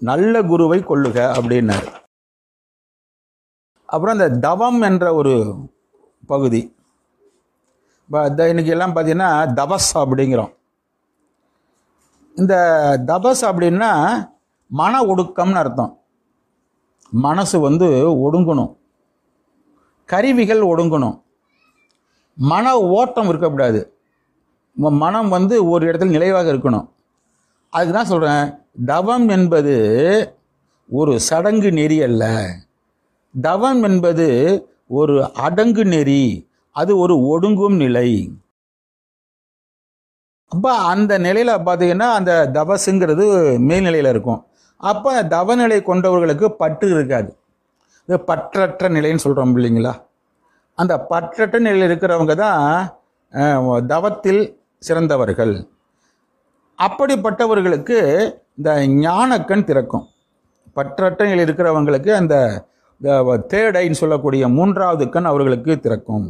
நல்ல குருவை கொள்ளுக அப்படின்னாரு அப்புறம் இந்த தவம் என்ற ஒரு பகுதி இப்போ இந்த இன்னைக்கு எல்லாம் பார்த்தீங்கன்னா தபஸ் அப்படிங்கிறோம் இந்த தபஸ் அப்படின்னா மன ஒடுக்கம்னு அர்த்தம் மனசு வந்து ஒடுங்கணும் கருவிகள் ஒடுங்கணும் மன ஓட்டம் இருக்கக்கூடாது ம- மனம் வந்து ஒரு இடத்துல நிலைவாக இருக்கணும் அதுக்கு தான் சொல்கிறேன் தவம் என்பது ஒரு சடங்கு நெறி அல்ல தவம் என்பது ஒரு அடங்கு நெறி அது ஒரு ஒடுங்கும் நிலை அப்போ அந்த நிலையில் பார்த்தீங்கன்னா அந்த தபஸுங்கிறது மேல்நிலையில் இருக்கும் அப்போ தவநிலை கொண்டவர்களுக்கு பற்று இருக்காது இது பற்றற்ற நிலைன்னு சொல்கிறோம் இல்லைங்களா அந்த பற்றற்ற நிலையில் இருக்கிறவங்க தான் அஹ், தவத்தில் சிறந்தவர்கள் அப்படிப்பட்டவர்களுக்கு இந்த ஞானக்கண் திறக்கும் பற்றற்ற நிலையில் இருக்கிறவங்களுக்கு அந்த தேர்ட் ஐன்னு சொல்லக்கூடிய மூன்றாவது கண் அவர்களுக்கு திறக்கும்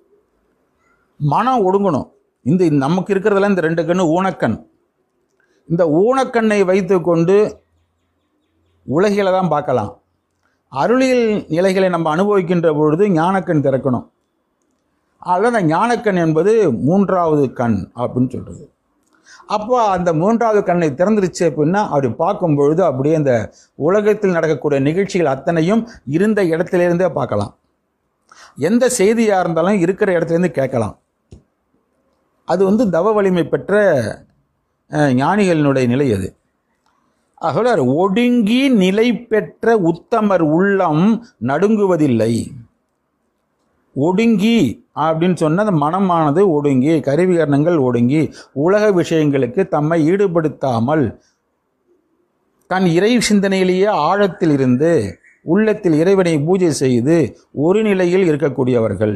மனம் ஒடுங்கணும் இந்த நமக்கு இருக்கிறதுல இந்த ரெண்டு கண்ணு ஊனக்கண் இந்த ஊனக்கண்ணை வைத்துக்கொண்டு உலகில தான் பார்க்கலாம் அருளியல் நிலைகளை நம்ம அனுபவிக்கின்ற பொழுது ஞானக்கண் திறக்கணும் அதில் அந்த ஞானக்கண் என்பது மூன்றாவது கண் அப்படின்னு சொல்கிறது அப்போ அந்த மூன்றாவது கண்ணை திறந்துருச்சு அப்படின்னா அப்படி பார்க்கும் பொழுது அப்படியே அந்த உலகத்தில் நடக்கக்கூடிய நிகழ்ச்சிகள் அத்தனையும் இருந்த இடத்திலிருந்தே பார்க்கலாம் எந்த செய்தியாக இருந்தாலும் இருக்கிற இடத்துலேருந்து கேட்கலாம் அது வந்து தவ வலிமை பெற்ற அஹ், ஞானிகளினுடைய நிலை அது ஆகவே ஒடுங்கி நிலை பெற்ற உத்தமர் உள்ளம் நடுங்குவதில்லை ஒடுங்கி அப்படின்னு சொன்ன அந்த மனமானது ஒடுங்கி கருவிகரணங்கள் ஒடுங்கி உலக விஷயங்களுக்கு தம்மை ஈடுபடுத்தாமல் தன் இறை சிந்தனையிலேயே ஆழத்தில் இருந்து உள்ளத்தில் இறைவனை பூஜை செய்து ஒரு நிலையில் இருக்கக்கூடியவர்கள்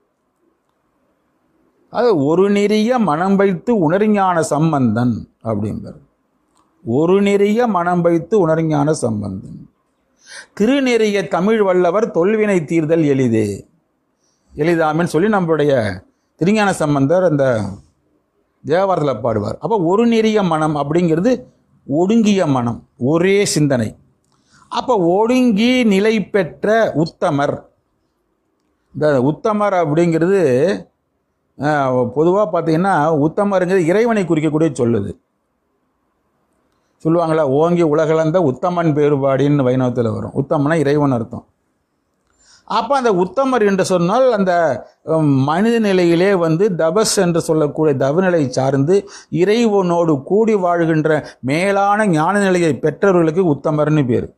அது ஒரு நெறிய மனம் வைத்து உணர்ஞான சம்பந்தன் அப்படிங்கிறார் ஒரு நெறிய மனம் வைத்து உணர்ஞான சம்பந்தன் திருநெறிய தமிழ் வல்லவர் தொல்வினை தீர்தல் எளிது எளிதாமின்னு சொல்லி நம்மளுடைய திருஞான சம்பந்தர் அந்த தேவாரத்தில் பாடுவார் அப்போ ஒரு நெறிய மனம் அப்படிங்கிறது ஒடுங்கிய மனம் ஒரே சிந்தனை அப்போ ஒடுங்கி நிலை பெற்ற உத்தமர் இந்த உத்தமர் அப்படிங்கிறது பொதுவாக பார்த்தீங்கன்னா உத்தமருங்கிறது இறைவனை குறிக்கக்கூடிய சொல்லுது சொல்லுவாங்களா ஓங்கி உலகளந்த உத்தமன் பேறுபாடின்னு வைணவத்தில் வரும் உத்தமனா இறைவன் அர்த்தம் அப்போ அந்த உத்தமர் என்று சொன்னால் அந்த உம், மனித நிலையிலே வந்து தபஸ் என்று சொல்லக்கூடிய தவநிலை சார்ந்து இறைவனோடு கூடி வாழ்கின்ற மேலான ஞான நிலையை பெற்றவர்களுக்கு உத்தமர்னு பேர்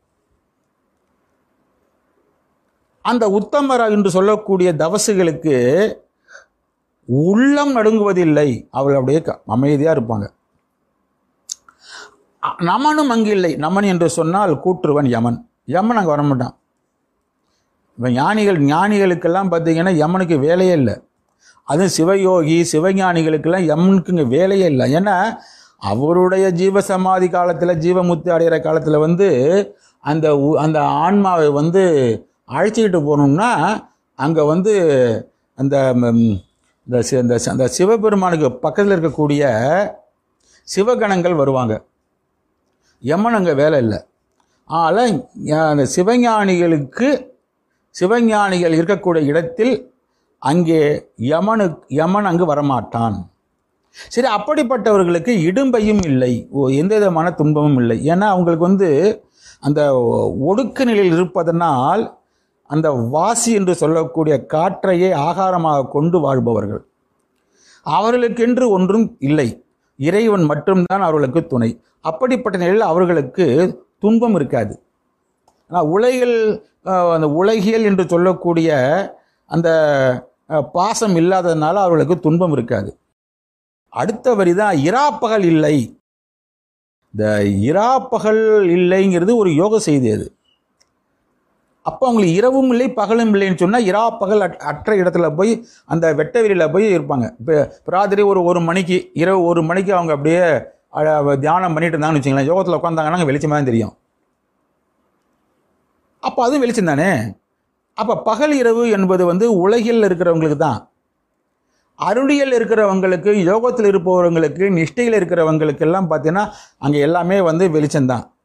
அந்த உத்தமர் என்று சொல்லக்கூடிய தவசுகளுக்கு உள்ளம் நடுங்குவதில்லை அவர்கள் அப்படியே க- அமைதியா இருப்பாங்க அ- நமனும் அங்கு இல்லை நமன் என்று சொன்னால் கூற்றுவன் யமன் யமன் அங்கே வரமாட்டான் இப்போ ஞானிகள் ஞானிகளுக்கெல்லாம் பார்த்தீங்கன்னா யமனுக்கு வேலையே இல்லை அதுவும் சிவயோகி சிவஞானிகளுக்கெல்லாம் யமனுக்கு இங்கே வேலையே இல்லை ஏன்னா அவருடைய ஜீவ சமாதி காலத்தில் ஜீவமுத்தி அடைகிற காலத்தில் வந்து அந்த உ- அந்த ஆன்மாவை வந்து அழைச்சிக்கிட்டு போகணும்னா அங்கே வந்து அந்த ம், இந்த சி- இந்த சி- அந்த சிவபெருமானுக்கு பக்கத்தில் இருக்கக்கூடிய சிவகணங்கள் வருவாங்க யமன் அங்கே வேலை இல்லை ஆனால் அந்த சிவஞானிகளுக்கு சிவஞானிகள் இருக்கக்கூடிய இடத்தில் அங்கே யமனு யமன் அங்கு வரமாட்டான் சரி அப்படிப்பட்டவர்களுக்கு இடும்பையும் இல்லை ஓ எந்த விதமான துன்பமும் இல்லை ஏன்னா அவங்களுக்கு வந்து அந்த ஒடுக்க நிலையில் இருப்பதனால் அந்த வாசி என்று சொல்லக்கூடிய காற்றையே ஆகாரமாக கொண்டு வாழ்பவர்கள் அவர்களுக்கென்று ஒன்றும் இல்லை இறைவன் மட்டும்தான் அவர்களுக்கு துணை அப்படிப்பட்ட நிலையில் அவர்களுக்கு துன்பம் இருக்காது ஆனால் உலகில் அஹ், அந்த உலகியல் என்று சொல்லக்கூடிய அந்த அஹ், பாசம் இல்லாததுனால அவர்களுக்கு துன்பம் இருக்காது அடுத்த வரி தான் இராப்பகல் இல்லை இந்த இராப்பகல் இல்லைங்கிறது ஒரு யோக செய்தி அது அப்போ அவங்களுக்கு இரவும் இல்லை பகலும் இல்லைன்னு சொன்னால் இரா பகல் அட்- அற்ற இடத்துல போய் அந்த வெட்ட வெளியில் போய் இருப்பாங்க இப்போ ராத்திரி ஒரு ஒரு மணிக்கு இரவு ஒரு மணிக்கு அவங்க அப்படியே அஹ், தியானம் பண்ணிட்டு இருந்தாங்கன்னு வச்சுங்களேன் யோகத்தில் உட்காந்தாங்கன்னா அங்கே வெளிச்சமாக தான் தெரியும் அப்போ அதுவும் வெளிச்சம் தானே அப்போ பகல் இரவு என்பது வந்து உலகில் இருக்கிறவங்களுக்கு தான் அருளியல் இருக்கிறவங்களுக்கு யோகத்தில் இருப்பவர்களுக்கு நிஷ்டையில் இருக்கிறவங்களுக்கு எல்லாம் பார்த்தீங்கன்னா அங்கே எல்லாமே வந்து வெளிச்சம்தான்